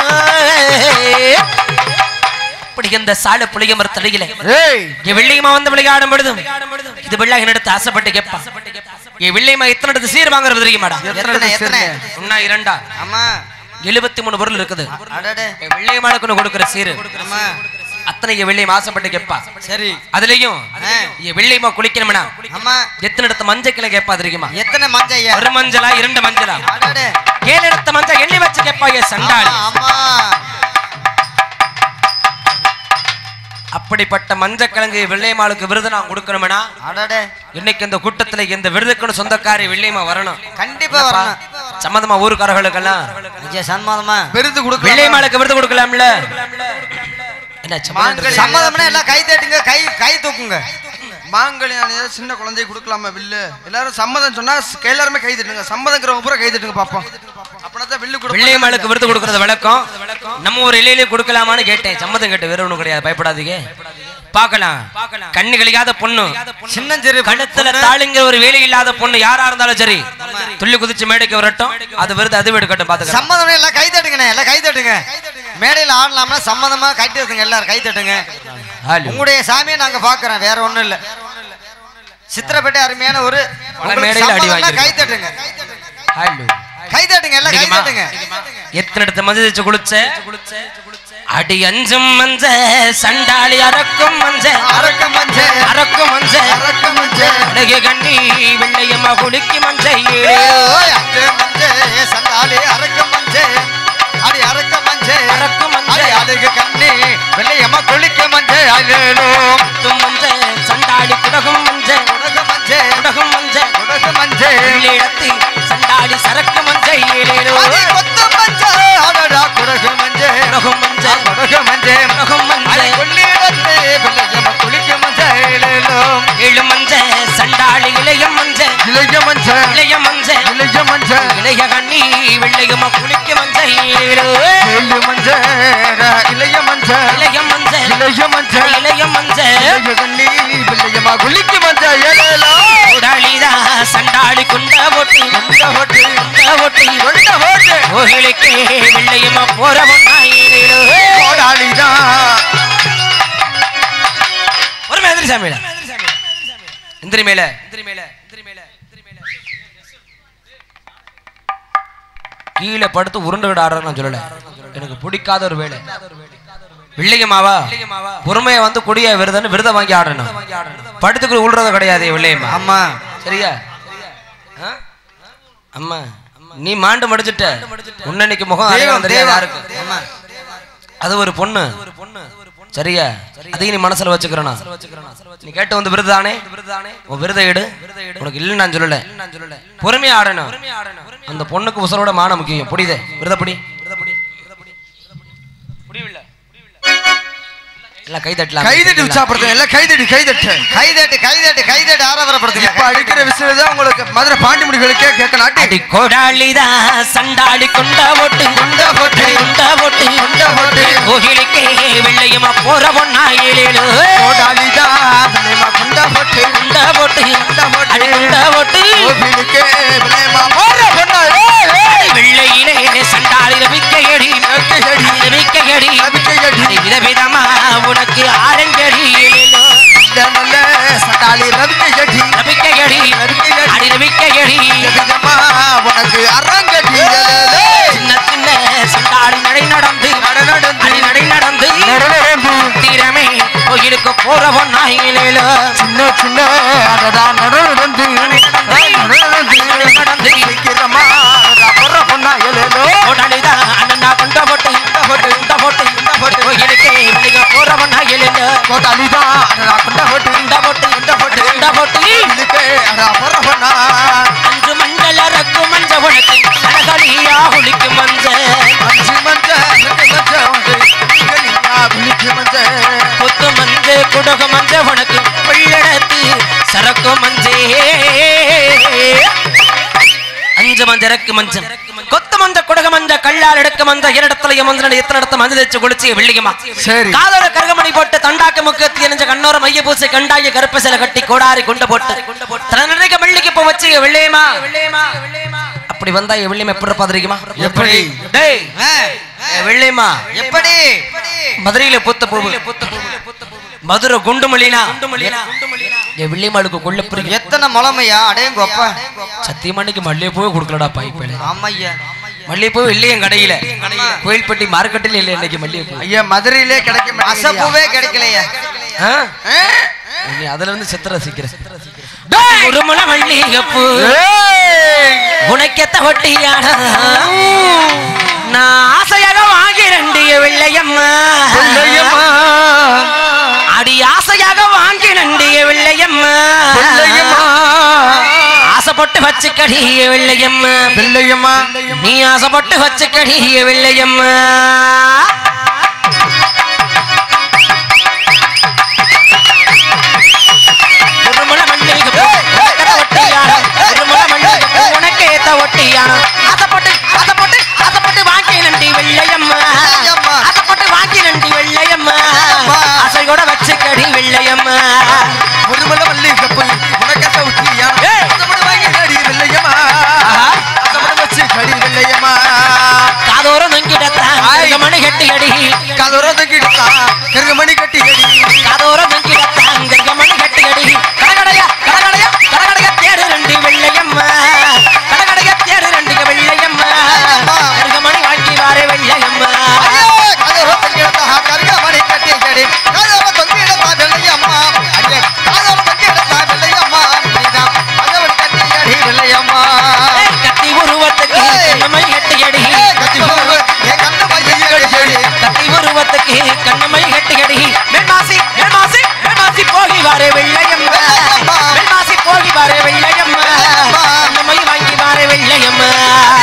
Speaker 2: இப்படி இந்த சால புளிய மரத்தடியில
Speaker 3: ஏய்
Speaker 2: என் வெள்ளியம்மா வந்து விளையாடும் பொழுதும் இது வெள்ளா என்னிடத்து ஆசைப்பட்டு கேட்பான் என் வெள்ளியம்மா எத்தனை இடத்து சீர் வாங்குறது தெரியுமாடா
Speaker 1: எத்தனை எத்தனை
Speaker 2: ஒன்னா இரண்டா
Speaker 1: ஆமா
Speaker 2: எழுபத்தி மூணு பொருள் இருக்குது
Speaker 1: அடடே
Speaker 2: என் வெள்ளியம்மாளுக்கு ஒண்ணு கொடுக்குற சீரு
Speaker 1: ஆமா
Speaker 2: அத்தனை என் வெள்ளியம் ஆசைப்பட்டு கேட்பா
Speaker 1: சரி
Speaker 2: அதுலயும்
Speaker 1: ஆ.
Speaker 2: என் வெள்ளியம்மா குளிக்கணும்னா
Speaker 1: ஆமா
Speaker 2: எத்தனை இடத்து மஞ்சள் கிளை கேட்பா தெரியுமா
Speaker 1: எத்தனை மஞ்ச ஐயா
Speaker 2: ஒரு மஞ்சளா இரண்டு மஞ்சளா
Speaker 1: அடடே
Speaker 2: ஏழு இடத்த மஞ்சள் எண்ணி வச்சு கேட்பா என் சண்டாளி
Speaker 1: ஆமா ஆமா
Speaker 2: அப்படிப்பட்ட மஞ்சள் கிழங்கு வெள்ளையம்மாளுக்கு விருது நான் கொடுக்கணும்னா
Speaker 1: அடடே
Speaker 2: இன்னைக்கு இந்த கூட்டத்துல இந்த விருதுக்குன்னு சொந்தக்காரி வெள்ளையம்மா வரணும்
Speaker 1: கண்டிப்பா வரணும்
Speaker 2: சம்மந்தமா ஊருக்காரர்களுக்கெல்லாம்
Speaker 1: விஜய சன்மாதமா
Speaker 3: விருது கொடுக்க
Speaker 2: வெள்ளையம்மாளுக்கு விருது கொடுக்கலாம்ல என்ன சம்மந்தம்
Speaker 1: சம்மதம்னா எல்லாம் கை தட்டுங்க கை கை தூக்குங்க
Speaker 3: மாங்கல்யாணி சின்ன குழந்தைய கொடுக்கலாமா வில்லு எல்லாரும் சம்மதம் சொன்னா ஸ்- எல்லாருமே கை தட்டுங்க சம்மதங்கிறவங்க பூரா கை தட்டுங்க பாப்போம் அப்படின்னா தான் வில்லு கொடுப்போம்
Speaker 2: வெள்ளையம்மாளுக்கு விருது கொடுக்கறது வழக்கம் நம்ம ஒரு இலையிலே கொடுக்கலாமான்னு கேட்டேன் சம்மதம் கேட்டு வேற ஒண்ணும் கிடையாது பயப்படாதீங்க பார்க்கலாம் கண்ணு கழியாத பொண்ணு
Speaker 1: சின்னஞ்சிறு
Speaker 2: கழுத்துல தாளிங்கிற ஒரு வேலை இல்லாத பொண்ணு யாரா இருந்தாலும் சரி துள்ளி குதிச்சு மேடைக்கு வரட்டும் அது விருது அது எடுக்கட்டும் பாத்துக்கலாம்
Speaker 1: சம்மதம்னா எல்லாம் கை தட்டுங்கண்ணே எல்லாம் கை தட்டுங்க மேடையில் ஆடலாம்னா சம்மதமா கை தட்டுங்க எல்லாரும் கை தட்டுங்க உங்களுடைய சாமியை நாங்க பாக்குறோம் வேற ஒண்ணும் இல்ல சித்திரப்பேட்டை அருமையான ஒரு
Speaker 2: பல
Speaker 1: உங்களுக்கு
Speaker 2: மேடையில அடி
Speaker 1: சம்மதம்னா கை
Speaker 2: வாங்கியிருக்கேன்.
Speaker 1: தட்டுங்க
Speaker 2: ஹலோ
Speaker 1: கை தட்டுங்க எல்லாம் கை
Speaker 2: தெரியுமா?
Speaker 1: தட்டுங்க
Speaker 2: எத்தனை இடத்த மஞ்சள் தேய்ச்சு குளிச்ச அடி அஞ்சும் மஞ்ச சண்டாளி அறக்கும் மஞ்ச
Speaker 1: அரக்க மஞ்ச
Speaker 2: அறக்கும் மஞ்ச
Speaker 1: அரக்க மஞ்ச
Speaker 2: அழகு கண்ணி வெள்ளையம்மா குளிக்கு மஞ்ச
Speaker 1: ஓய், அஞ்சு மஞ்ச சண்டாளி அரக்க மஞ்ச அடி அரக்க மஞ்ச
Speaker 2: அரக்க மஞ்ச.
Speaker 1: அடி அழகு கண்ணி வெள்ளையம்மா குளிக்க மஞ்ச அழலோ
Speaker 2: குத்தும் மஞ்ச சண்டாளி குடகும் மஞ்ச
Speaker 1: உலக மஞ்ச
Speaker 2: குடகும் மஞ்ச
Speaker 1: உலக மஞ்ச
Speaker 2: உள்ளிடத்து சண்டாளி சரக்கு மஞ்ச ஏழேலோ
Speaker 1: அடி கொத்து மஞ்ச அடடா குடகு மஞ்ச
Speaker 2: குடகும் மஞ்ச
Speaker 1: குடகு மஞ்ச
Speaker 2: குடகும் மஞ்ச
Speaker 1: அடி கொள்ளிடத்து வெள்ளையம்மா குளிக்க மஞ்ச அழலோ
Speaker 2: ஏழு மஞ்ச சண்டாளி இளைய மஞ்ச
Speaker 3: இளைய மஞ்ச
Speaker 2: இளைய மஞ்ச
Speaker 3: இளைய மஞ்ச
Speaker 2: இளைய கண்ணி வெள்ளையம்மா குளிக்க மஞ்ச ஏழேலோ
Speaker 3: இளைய மஞ்ச இளைய மஞ்ச
Speaker 2: இளைய மஞ்ச
Speaker 3: இளைய மஞ்ச
Speaker 2: இளைய மஞ்ச
Speaker 3: இளைய கண்ணி பிள்ளையம்மா குளிக்கு மஞ்ச ஏழேலோ
Speaker 2: உடாளிதா சண்டாளி குண்ட போட்டு
Speaker 3: கொண்ட ஓட்டு
Speaker 2: குண்ட போட்டு
Speaker 3: கொண்ட ஓட்டு
Speaker 2: கோகிலுக்கு வெள்ளையம்மா போற பொண்ணாயிரோ
Speaker 3: கோடாளிதான்
Speaker 2: ஒரு மேதிரி சாமியில இந்திரி மேல இந்திரி மேல இந்திரி மேல இந்திரி மேல கீழே படுத்து உருண்டுகிட ஆடுறேன்னு நான் சொல்லல எனக்கு பிடிக்காத ஒரு வேலை வெள்ளையம்மாவா பொறுமையை வந்து கொடியா விருதுன்னு விருதை வாங்கி ஆடணும் படுத்துக்கு உள்றத கிடையாது வெள்ளையம்மா
Speaker 1: ஆமா
Speaker 2: சரியா ஆ? அம்மா நீ மாண்டு மடிச்சிட்ட உன்னன்னைக்கு முகம் அடையாளம்
Speaker 1: தெய்வம்
Speaker 2: தெரியாது
Speaker 1: தெய்வம்
Speaker 2: யாருக்கு
Speaker 1: ஆமா
Speaker 2: அது ஒரு பொண்ணு சரியா அதையும் நீ மனசுல வச்சுக்கிறனா நீ கேட்டு வந்து விருது தானே உன் விருதை எடு உனக்கு இல்லைன்னு நான் சொல்லல பொறுமையா ஆடணும் அந்த பொண்ணுக்கு உசரோட மான முக்கியம் புரியுதே விருதப்படி புரியவில்லை எல்லாம் கை தட்டலாம்
Speaker 3: கை தட்டி உற்சாகப்படுத்துங்க எல்லாம் கை தட்டி கை தட்டு
Speaker 1: கை தட்டு கை தட்டு கை தட்டு ஆரவரப்படுத்துங்க
Speaker 3: இப்ப அடிக்கிற விஷயம் தான் உங்களுக்கு மதுரை பாண்டிமுடிகளுக்கே கேட்கணும்
Speaker 2: அடி
Speaker 3: அடி
Speaker 2: கோடாளிதா சண்டாளி கொண்ட போட்டு
Speaker 3: குண்ட போட்டு
Speaker 2: கொண்ட போட்டு
Speaker 3: குண்ட போட்டு
Speaker 2: கோகிலுக்கே வெள்ளையமா போற பொண்ணாயிலேலு
Speaker 3: கோடாளிதான் பிள்ளையம்மா குண்ட போட்டு
Speaker 2: குண்ட போட்டு
Speaker 3: குண்ட போட்டு
Speaker 2: அடி குண்ட போட்டு
Speaker 3: கோபிலுக்கே பிள்ளையம்மா போற பொண்ணா ஏய், ஏய்.
Speaker 2: வெள்ளையிலே சண்டாளி ரவிக்கையடி
Speaker 3: ரவிக்கையடி.
Speaker 2: ரவிக்கையடி
Speaker 3: ரவிக்கையடி.
Speaker 2: அடி விதவிதமா உனக்கு ஆரஞ்சடி
Speaker 3: இந்த நல்ல சண்டாளி ரவிக்கை கட்டி
Speaker 2: ரவிக்கையடி
Speaker 3: ரவிக்கையடி.
Speaker 2: அடி ரவிக்கையடி
Speaker 3: எதுக்கம்மா உனக்கு அரங்கட்டி
Speaker 2: சின்ன சின்ன சண்டாளி நடை நடந்து
Speaker 3: நட நடந்து.
Speaker 2: அடி நடை நடந்து
Speaker 3: நடந்து
Speaker 2: தீரமே கோயிலுக்கு போற பொண்ணாயிலேலு
Speaker 3: சின்ன சின்ன அடடா நடந்து நடந்து
Speaker 2: நடந்து
Speaker 3: சீக்கிரமா அடடா பொற பொண்ணா எலேலோ
Speaker 2: ஓடாளிதா அண்ணா கொண்ட போட்டு போட்டு கொண்ட போட்டு கொண்ட போட்டு கோயிலுக்கு வெளிய போற பொண்ணாயிலேலு
Speaker 3: கோட்டாளிதான் அடடா கொண்ட போட்டு
Speaker 2: கொண்ட போட்டு கொண்ட போட்டு கொண்ட போட்டு
Speaker 3: இதுக்கே அடடா பொற பொண்ணா
Speaker 2: அஞ்சு மண்டல ரக்கு மஞ்ச உனக்கு அழகலியா குளிக்கு மஞ்ச
Speaker 3: அஞ்சு மஞ்ச ரெண்டு மஞ்ச உண்டு கலியா விழிக்கு மஞ்ச
Speaker 2: குத்து மஞ்ச குடக மஞ்சரக்கும் மஞ்சே அஞ்சு மஞ்சரக்கு மஞ்சம் கொத்த மஞ்ச குடக மஞ்ச கல்லால் எடுக்க மஞ்ச இரடத்துல மஞ்சள் எத்தனை இடத்த மஞ்சள் தேச்சு குளிச்சு வெள்ளிக்குமா
Speaker 3: சரி.
Speaker 2: காதோட கருகமணி போட்டு தண்டாக்க முக்கத்தி எரிஞ்ச கண்ணோர மைய பூசி கண்டாய கருப்பு சில கட்டி கோடாரி கொண்டு போட்டு தன்னிறைக்க வெள்ளிக்கு போ வச்சு வெள்ளையமா அப்படி வந்தா என் வெள்ளியமா எப்படி இருப்பா தெரியுமா
Speaker 3: எப்படி?
Speaker 2: டேய் ஏ வெள்ளையமா
Speaker 1: எப்படி
Speaker 2: மதுரையில பூத்த பூவு மதுரை குண்டுமலினா என் வெள்ளியம்மாளுக்கு கொள்ள பிரிக்க
Speaker 1: எத்தனை முளமையா அடையங்க அப்பா
Speaker 2: சத்தியமானிக்கு மல்லிகைப்பூவே கொடுக்கலடா பைப்பேல
Speaker 1: ஆமையா
Speaker 2: மல்லிகைப்பூ இல்லையே என் கடையில கோயில்பட்டி மார்க்கெட்டில் இல்லை இன்னைக்கு மல்லிகைப்பூ
Speaker 3: ஐயா மதுரையிலே கிடைக்க மாட்டேங்குதுய்யா.
Speaker 1: அசப்பூவே கிடைக்கலையா
Speaker 2: ஆ?
Speaker 3: ஆ?
Speaker 2: நீ அதுல இருந்து சித்திர சீக்கிரம் ஒரு முளை மல்லிகைப்பூ
Speaker 3: ஏய்!
Speaker 2: உனக்கெத்த ஒட்டியான நான் ஆசையாக வாங்கிரண்டிய வெள்ளையம்மா
Speaker 3: பிள்ளையம்மா,
Speaker 2: அடி ஆசையாக வாங்கி நண்டிய வெள்ளையம்மா
Speaker 3: பிள்ளையம்மா,
Speaker 2: ஆசைப்பட்டு வச்சுக்கடிய வெள்ளையம்மா
Speaker 3: பிள்ளையம்மா.
Speaker 2: நீ ஆசைப்பட்டு வச்சுக்கடிய வெள்ளையம்மா ஒரு முளை மல்லிகைப்பூ, உனக்கெத்த ஒட்டியான, ஒரு முளை மல்லிகைப்பூ, உனக்கேத்த ஒட்டியான. ஆசைப்பட்டு, ஆசைப்பட்டு, ஆசைப்பட்டு வாங்கி நண்டி வெள்ளையம்மா.
Speaker 1: வெள்ளையம்மா.
Speaker 2: ஆசைப்பட்டு வாங்கி நண்டி வெள்ளையம்மா.
Speaker 1: வெள்ளையம்மா.
Speaker 2: ஆசையோட வச்சுக்கடி வெள்ளையம்மா
Speaker 3: முதுமலை மல்லிகைப்பூ, உனக்கெத்த உச்சியா?
Speaker 2: ஏய்!
Speaker 3: அசமணி வாங்கி நடி வெள்ளையம்மா.
Speaker 2: ஆஹா.
Speaker 3: அசமணி வச்சு கடி வெள்ளையம்மா.
Speaker 2: காதோரம் நங்கிடத்தான்
Speaker 3: ஆய்.
Speaker 2: மணி கட்டி அடி
Speaker 3: கதரோத கிடத்தா, கருங்கமணி கட்டி அடி.
Speaker 2: காதோரம் நங்கிடத்தான் மணி கட்டி அடி கடகடையா கடகடையா கடகடையா தேடு ரெண்டு வெள்ளையம்மா கடகடையா தேடு ரெண்டு வெள்ளையம்மா கருகமணி வாங்கி வாரே வெள்ளையம்மா ஏய், கத்தி உருவத்துக்கு கண்ணமை கட்டி அடி கத்தி உருவத்துக்கு கண்ணமை கட்டி அடி மென்மாசி மென்மாசி மென்மாசி போகி வாரே வெள்ளையம்மா மென்மாசி போகி வாரே வெள்ளையம்மா கண்ணமை வாங்கி வாரே வெள்ளையம்மா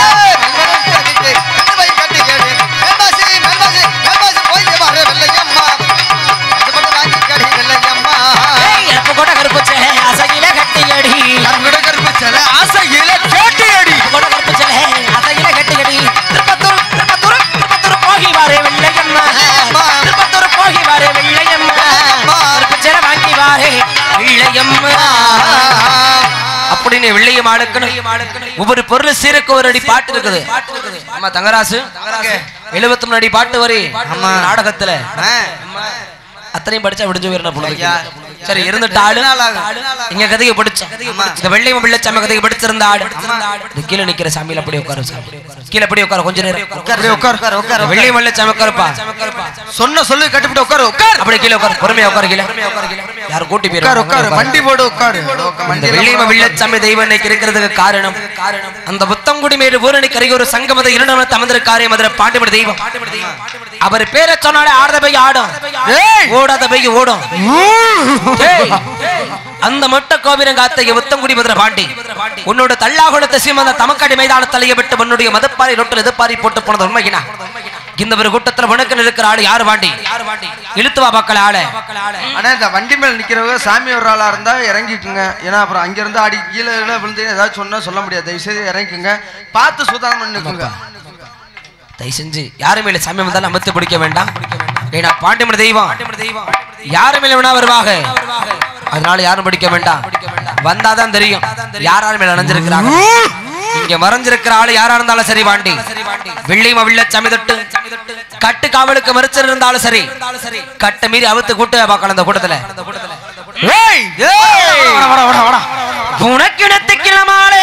Speaker 2: ஏய், எப்ப கூட கருப்பு சேலை அசையில கட்டி அடி
Speaker 3: கருங்குட கருப்பு சிலை, ஆசையில கேட்டி அடி.
Speaker 2: கூட கருப்பு சேலை அசையில கட்டி அடி திருப்பத்தூர் திருப்பத்தூர் திருப்பத்தூர் போகி வாரே வெள்ளையம்மா திருப்பத்தூர் போகி வாரே வெள்ளையம்மா கருப்பு சேலை வாங்கி வாரே வெள்ளையம்மா அப்படின்னு வெள்ளையம் ஆளுக்கணும் ஒவ்வொரு பொருள் சீருக்கு ஒரு அடி பாட்டு இருக்குது ஆமா தங்கராசு எழுபத்தி மூணு அடி பாட்டு வரி
Speaker 1: ஆமா.
Speaker 2: நாடகத்துல அத்தனையும் படிச்சா விடிஞ்சு போயிரு பொழுது
Speaker 1: ஐயா.
Speaker 2: சரி இருந்துட்டு ஆளு இங்க கதையை படிச்சோம் இந்த வெள்ளையும் வெள்ளச்சாம கதையை படிச்சிருந்த ஆடு இந்த கீழே நிக்கிற சாமியில அப்படியே உட்காரு சாமி கீழே அப்படியே உட்காரு கொஞ்ச நேரம்
Speaker 1: உட்காரு உட்காரு உட்காரு
Speaker 2: வெள்ளையும் வெள்ளச்சாம உட்காருப்பா
Speaker 3: சொன்ன சொல்லு கட்டிப்பிட்டு உட்காரு உட்காரு
Speaker 2: அப்படியே கீழே உட்காரு பொறுமையா உட்காரு கீழே யாரும் கூட்டி
Speaker 3: உட்காரு உட்காரு
Speaker 2: போயிரு
Speaker 3: வண்டி போடு உட்காரு
Speaker 2: அந்த வெள்ளியம வெள்ளச்சாமி தெய்வம் இன்னைக்கு இருக்கிறதுக்கு காரணம் அந்த புத்தங்குடி மேடு ஊரணி கரிகொரு சங்கமத இரண்டு தமந்திர காரியம் மதுரை பாண்டிமட தெய்வம் அவர் பேரை சொன்னாலே ஆடுத பை ஆடும்
Speaker 3: ஏய்!
Speaker 2: ஓடாத பை ஓடும் ஏய்! அந்த மொட்டை கோபுரம் காத்த புத்தங்குடி மதுரை பாண்டி உன்னோட தள்ளாகுளத்தை சீமந்த தமக்காடி மைதானத்தில் விட்டு உன்னுடைய மதப்பாரி ரொட்டில் எதிர்பாரி போட்டு போனது உண்மைகினா இந்த ஒரு கூட்டத்துல உனக்கு இருக்கிற ஆளு யாரு பாண்டி இழுத்து வா பக்கல ஆளு
Speaker 3: ஆனா இந்த வண்டி மேல நிக்கிறவங்க சாமி ஒரு ஆளா இருந்தா இறங்கிக்குங்க ஏன்னா அப்புறம் அங்க இருந்து அடி கீழே கீழே விழுந்து ஏதாவது சொன்னா சொல்ல முடியாது தயவு செய்து இறங்கிக்குங்க பார்த்து சுதாரணம் பண்ணிக்குங்க
Speaker 2: தயவு செஞ்சு யாரு மேல சாமி வந்தாலும் அமர்த்து பிடிக்க வேண்டாம் ஏன்னா பாண்டிமட தெய்வம் யாரு மேல வேணா வருவாங்க அதனால யாரும் பிடிக்க வேண்டாம் வந்தாதான் தெரியும் யார் யார் மேல அணைஞ்சிருக்கிறாங்க இங்க மறைஞ்சிருக்கிற ஆளு யாரா இருந்தாலும் சரி வாண்டி வெள்ளிம வில்ல சமிதட்டு கட்டு காவலுக்கு மறுச்சர் இருந்தாலும் சரி கட்டை மீறி அவுத்து கூட்டு பார்க்கலாம் இந்த கூட்டத்துல
Speaker 3: ஏய் ஏய்
Speaker 2: வாடா, வாடா, வாடா. உனக்கிடத்து கிளமாலே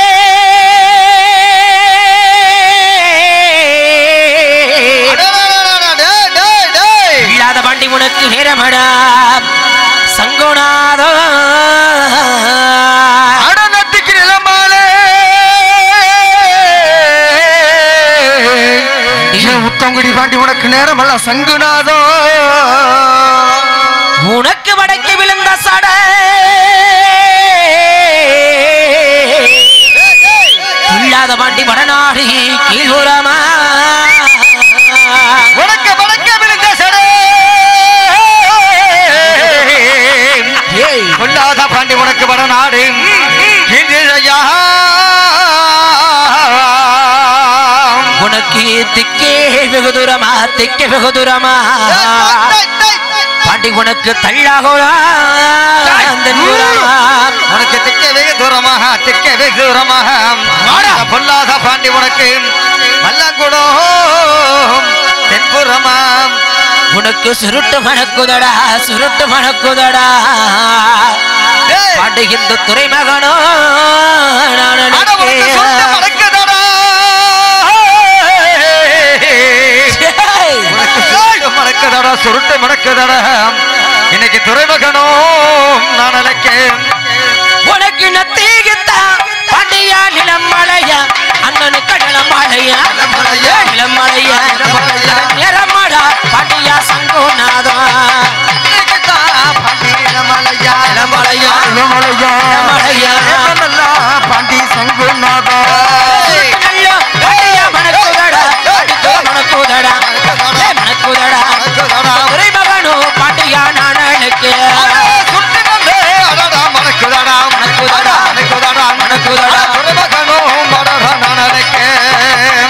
Speaker 2: இல்லாத பாண்டி உனக்கு நேரமடா சங்கோநாதோ
Speaker 3: அடனத்துக்கு நிலமாலே உத்தங்குடி பாண்டி உனக்கு நேரம் அல்ல சங்குநாதோ
Speaker 2: உனக்கு வடக்கு விழுந்த சட இல்லாத பாண்டி வடநாடு கீழ்புறமா
Speaker 3: உனக்கு வணக்க விழுந்த சடே
Speaker 2: ஏய்
Speaker 3: கொல்லாத பாண்டி உனக்கு
Speaker 1: உனக்கு வடநாடு இன்றையா
Speaker 2: உனக்கு திக்கே வெகு தூரமா திக்கே வெகு தூரமா பாண்டி உனக்கு தள்ளாகோடா
Speaker 1: உனக்கு திக்க வெகு தூரமாக திக்க வெகு தூரமாக பொல்லாத பாண்டி உனக்கு மல்லங்குடோ தென்புறமா
Speaker 2: உனக்கு சுருட்டு மணக்குதடா சுருட்டு மணக்குதடா
Speaker 1: ஏய்.
Speaker 2: பாண்டி இந்த துறைமகனோ நான்
Speaker 1: அட உனக்கு சொந்த
Speaker 2: நினைக்கிறேன்.
Speaker 1: மடக்குதடா.
Speaker 2: ஏய்.
Speaker 1: உனக்கு சுருட்டு மடக்குதடா சுருட்டு மடக்குதடா இன்னைக்கு துறைமகனோ நான் நினைக்கேன்
Speaker 2: உனக்கு நத்தீகித்தா பாண்டியா நிலமலையா அண்ணனு கடலமலையா
Speaker 1: நிலமலையா.
Speaker 2: நிலமலையா
Speaker 1: நிலமலையா.
Speaker 2: நிறமடா பாண்டியா சங்குநாதா
Speaker 3: பாண்டி இளமலையா
Speaker 2: இளமலையா.
Speaker 3: இளமலையா
Speaker 2: இளமலையா.
Speaker 3: நல்லா பாண்டி சங்குநாதா
Speaker 2: நல்ல பாண்டியா மணக்குதடா பாண்டித்துவ மணக்குதடா ஏ மணக்குதடா
Speaker 1: மணக்குதடா.
Speaker 2: துறைமகனோ பாண்டியா நானனுக்கு
Speaker 1: சுட்டினே அடடா மணக்குதடா
Speaker 2: மணக்குதடா.
Speaker 1: மணக்குதடா
Speaker 2: மணக்குதடா.
Speaker 1: துறைமகனோ மடடா நான் நினைக்கேன்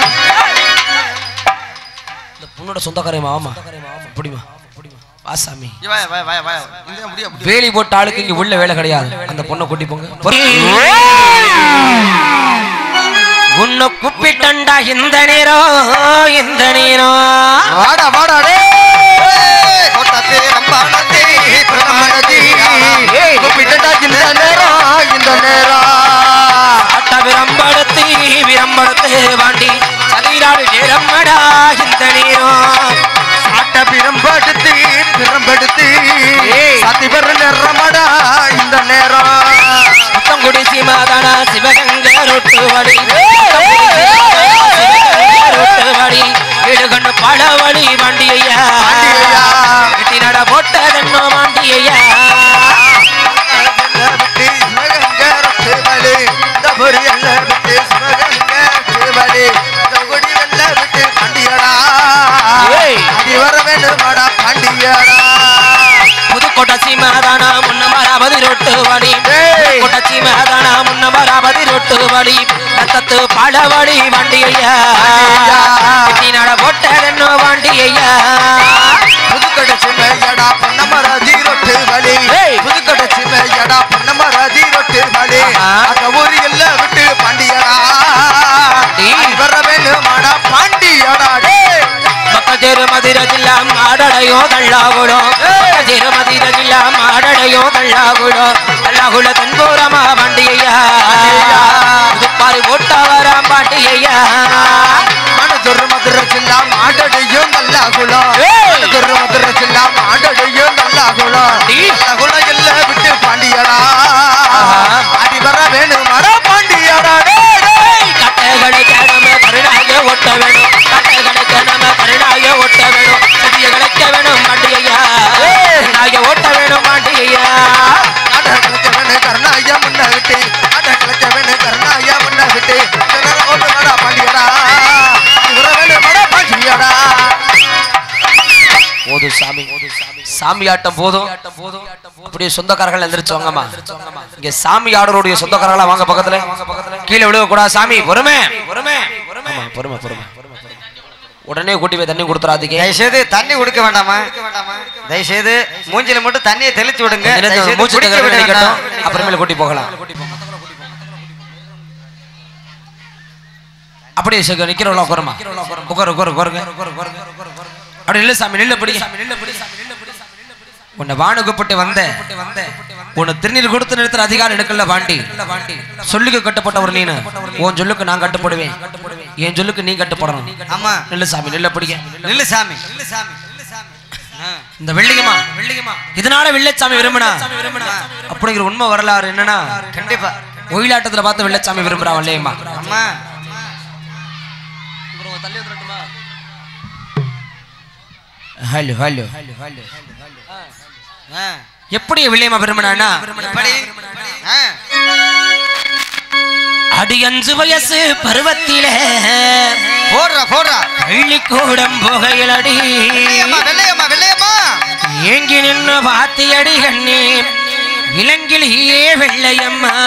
Speaker 2: இந்த பொண்ணோட சொந்தக்காரமா ஆமா அப்படிமா வாசாமி
Speaker 3: வா வா வா வா இந்த முடியா
Speaker 2: வேலி போட்ட ஆளுக்கு இங்க உள்ள வேலை கிடையாது அந்த பொண்ணை கூட்டி போங்க உன்னை கூப்பிட்டண்டா இந்த நேரம் இந்த நேரம்
Speaker 3: வாடா வாடா டேய்
Speaker 1: கொட்டத்தே ரம்பானத்தே பிரமணத்தே
Speaker 3: கூப்பிட்டா இந்த நேரம் இந்த நேரம்
Speaker 2: அட்ட விரம்படுத்தி விரம்படுத்து வாண்டி சதிராடு நேரம்மடா இந்த நேரம்
Speaker 3: சாட்ட பிரம்படுத்து பிரம்படுத்து
Speaker 2: ஏய்.
Speaker 3: சத்தி பெற நிறமடா இந்த நேரம்
Speaker 2: புத்தங்குடி சீமாதானா சிவகங்க ரொட்டு வழி ரொட்டு வழி இடுகண்ணு பல வழி வண்டியா
Speaker 3: வண்டியையா.
Speaker 2: வெட்டி நட போட்டதன்னோ மாண்டியா
Speaker 3: விட்டு சிவகங்க ரத்துவலி இந்த பொரியல்ல விட்டு சிவகங்க ரத்துவலி இந்த குடி வெல்ல விட்டு பாண்டியடா
Speaker 2: ஏய்.
Speaker 3: அடி வர வேண்டுமாடா பாண்டியடா
Speaker 2: புதுக்கோட்டை சீமாதானா முன்ன மராபதி ரொட்டு வழி
Speaker 3: ஏய்.
Speaker 2: புதுக்கோட்டை சீமாதானா முன்ன மராபதி ரொட்டு வழி ரத்தத்து பல வழி வண்டியா
Speaker 3: வண்டியா.
Speaker 2: வெட்டி நட போட்டதன்னோ வாண்டியா
Speaker 3: புதுக்கடை சிமையடா பொன்னமராதி ரொட்டு வலி
Speaker 2: ஏய்.
Speaker 3: புதுக்கடை சிமையடா பொன்னமராதி ரொட்டு வலி
Speaker 2: ஆஹா.
Speaker 3: அந்த ஊர் எல்லாம் விட்டு பாண்டியடா
Speaker 2: டேய்.
Speaker 3: அடி வர வேண்டுமாடா பாண்டியடா டேய்
Speaker 2: பக்கச்சேரு மதுர ஜில்லா மாடடையோ தள்ளாகுடம் பக்கச்சேரு மதுர ஜில்லா மாடடையோ தள்ளாகுடம் தள்ளாகுட தன்பூரமா வண்டியா பாரு ஓட்ட வராம் பாண்டியா
Speaker 3: மனதுரு மதுர ஜில்லா மாடடையும் நல்ல குலம்
Speaker 2: ஏய்.
Speaker 3: மனதுரு மதுர ஜில்லா மாடடையும் நல்ல குலம்
Speaker 2: டேய்.
Speaker 3: நல்ல குலம் எல்லாம் விட்டு பாண்டியடா
Speaker 2: ஆஹா.
Speaker 3: அடி வர வேணுமாடா பாண்டியடா டேய் டேய்.
Speaker 2: கட்டைகளுக்கு நம்ம கருணாக ஒட்ட வேணும் கட்டைகளுக்கு நம்ம கருணாக ஒட்ட வேணும் சதிய கிடைக்க வேணும் பாண்டியா கருணாக ஓட்ட வேணும் பாண்டியா
Speaker 3: அடக்கலக்கவனே கருணாயா முன்ன விட்டு அடக்கலக்கவனே கருணாயா முன்ன விட்டு திணற ஓட்டு வாடா பாண்டியடா இவர வேணு வாடா பாண்டியடா
Speaker 2: போதும் சாமி சாமி ஆட்டம் போதும் அப்படியே சொந்தக்காரர்கள் எந்திரிச்சு வாங்கம்மா இங்க சாமி ஆடருடைய சொந்தக்காரங்களா வாங்க பக்கத்துல கீழே விழுக கூடாது சாமி பொறுமை பொறுமை ஆமா, பொறுமை பொறுமை உடனே கூட்டி போய் தண்ணி கொடுத்துறாதீங்க
Speaker 1: தயவுசெய்து தண்ணி கொடுக்க வேண்டாமா தயவுசெய்து மூஞ்சில மட்டும் தண்ணியை தெளிச்சு விடுங்க
Speaker 2: கொஞ்ச நேரத்துல
Speaker 1: தயவுசெய்து
Speaker 2: மூச்சு
Speaker 1: குடிக்க
Speaker 2: தகவல்
Speaker 1: விட
Speaker 2: நிக்கட்டும்
Speaker 1: வேண்டாம்.
Speaker 2: அப்புறமேல கூட்டி போகலாம் அப்படியே சரி நிக்கிறவங்களா உட்காருமா உட்காரு உட்காரு உட்காருங்க அப்படி இல்ல சாமி நில்ல படி உன்னை வானுகப்பட்டு வந்த உன்னை திருநீர் கொடுத்து நிறுத்துற அதிகாரம் எடுக்கல பாண்டி சொல்லுக்கு கட்டப்பட்டவர் நீனு உன் சொல்லுக்கு நான் கட்டுப்படுவேன் என் சொல்லுக்கு நீ கட்டுப்படணும்
Speaker 1: ஆமா
Speaker 2: நில்லு சாமி நில்ல பிடிக்க
Speaker 1: நில்லு சாமி நில்லு சாமி நில்லு சாமி ஆ.
Speaker 2: இந்த வெள்ளிங்கம்மா வெள்ளிங்கம்மா இதனால வெள்ளச்சாமி விரும்பினா அப்படிங்கிற உண்மை வரலாறு என்னன்னா
Speaker 1: கண்டிப்பா
Speaker 2: ஒயிலாட்டத்துல பார்த்து வெள்ளச்சாமி விரும்புறான் வல்லையம்மா
Speaker 1: அம்மா
Speaker 2: ஹலோ ஹலோ
Speaker 1: ஆ.
Speaker 2: எப்படி வெள்ளையம்மா விரும்பினான்னா
Speaker 1: எப்படி ஆ.
Speaker 2: அடி அஞ்சு வயசு பருவத்திலே
Speaker 1: போடுறா போடுறா
Speaker 2: பள்ளிக்கூடம் புகையிலடி
Speaker 1: வெள்ளையம்மா வெள்ளையம்மா வெள்ளையம்மா
Speaker 2: ஏங்கி நின்னு பாத்தியடி கண்ணி இளங்கிலேயே வெள்ளையம்மா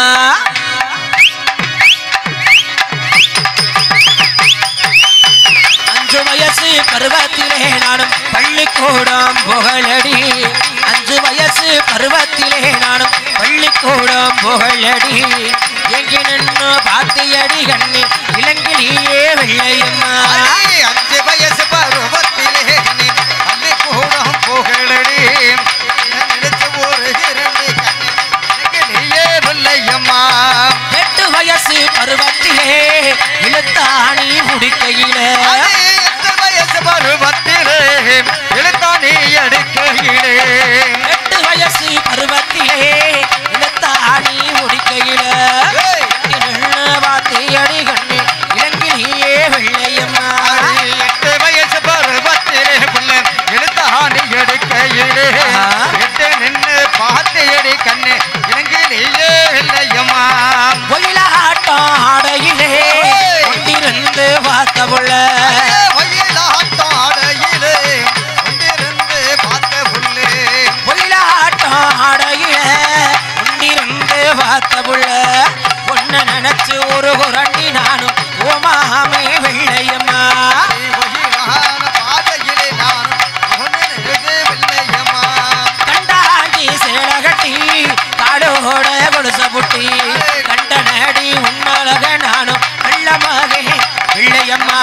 Speaker 2: அஞ்சு வயசு பருவத்திலே நானும் பள்ளிக்கூடம் புகழடி அஞ்சு வயசு பருவத்திலே நானும் பள்ளிக்கூடம் புகழடி எங்கே நின்று பார்த்தியடி கண்ணு இளங்கிலேயே வெள்ளையம்மா
Speaker 1: அடி, அஞ்சு வயசு பருவத்திலே நீ பள்ளிக்கூடம் புகழடி நினைச்சு ஒரு இரண்டு கண்ணு எனக்கு நீயே பிள்ளையம்மா
Speaker 2: எட்டு வயசு பருவத்திலே இழுத்தாணி முடிக்கையிலே
Speaker 1: அடி, எட்டு வயசு பருவத்திலே இழுத்தா நீ எடுக்கையிலே
Speaker 2: எட்டு வயசு பருவத்திலே இழுத்தாணி முடிக்கையிலே
Speaker 1: ஏய்.
Speaker 2: நின்று வாத்தியடி கண்ணு இளங்கிலேயே வெள்ளையம்மா
Speaker 1: அடி, எட்டு வயசு பருவத்திலே புள்ள இழுத்தாணி எடுக்கையிலே
Speaker 2: ஆஹா.
Speaker 1: எட்டு நின்று பார்த்தேடி கண்ணு இலங்கையிலேயே இல்லையம்மா
Speaker 2: ஒயிலாட்டம் ஆடையிலே கொண்டிருந்து பார்த்த புள்ள
Speaker 1: வயலாட்டம் ஆடையிலே கொண்டிருந்து பார்த்த புள்ளே
Speaker 2: ஒயிலாட்டம் ஆடையிலே கொண்டிருந்து பார்த்த புள்ள ஒன்ன நினைச்சு ஒரு குரண்டி நானும் ஓமாமே வெள்ளையம்மா
Speaker 1: வயலான பாதையிலே நான் இல்லையம்மா
Speaker 2: கண்டாண்டி சேல கட்டி காடோட கொலுச புட்டி கண்ட நடி உன்னழக நானும் வெள்ளமாக வெள்ளையம்மா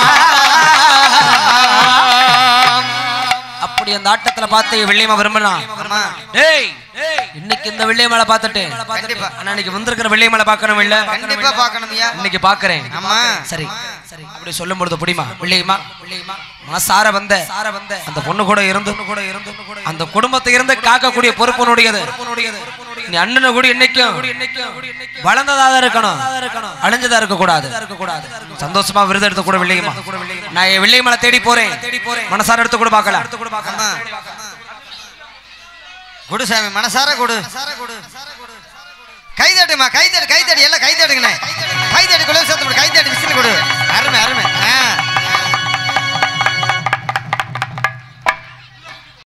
Speaker 2: அப்படி அந்த ஆட்டத்துல பார்த்து வெள்ளையம்மா விரும்பலாம்
Speaker 1: ஆமா
Speaker 2: டேய் இன்னைக்கு இந்த வெள்ளை மலை பார்த்துட்டு
Speaker 1: கண்டிப்பா.
Speaker 2: ஆனா இன்னைக்கு வந்திருக்கிற வெள்ளை மலை பார்க்கணும் இல்ல
Speaker 1: கண்டிப்பா பார்க்கணும்யா
Speaker 2: இன்னைக்கு பாக்குறேன்
Speaker 1: ஆமா
Speaker 2: சரி சரி அப்படி சொல்லும் பொழுது புடிமா வெள்ளையம்மா வெள்ளையம்மா மனசார வந்த சார வந்த அந்த பொண்ணு கூட இருந்து கூட இருந்து அந்த குடும்பத்தை இருந்து காக்கக்கூடிய பொறுப்பு உன்னுடையது நீ அண்ணனை கூட என்னைக்கும் வளர்ந்ததா தான் இருக்கணும் அழிஞ்சதா இருக்க கூடாது சந்தோஷமா விருது எடுத்து கூட வெள்ளையம்மா நான் என் வெள்ளையம்மலை தேடி போறேன் மனசார எடுத்து கூட பார்க்கலாம்
Speaker 1: ஆமா குடு சாமி மனசார குடு கைதட்டுமா கைதட்டு கைதட்டு எல்லாம் கைதட்டுங்கண்ணே கைதட்டு குளிர் சத்தம் போடு கைதட்டு விசில் கொடு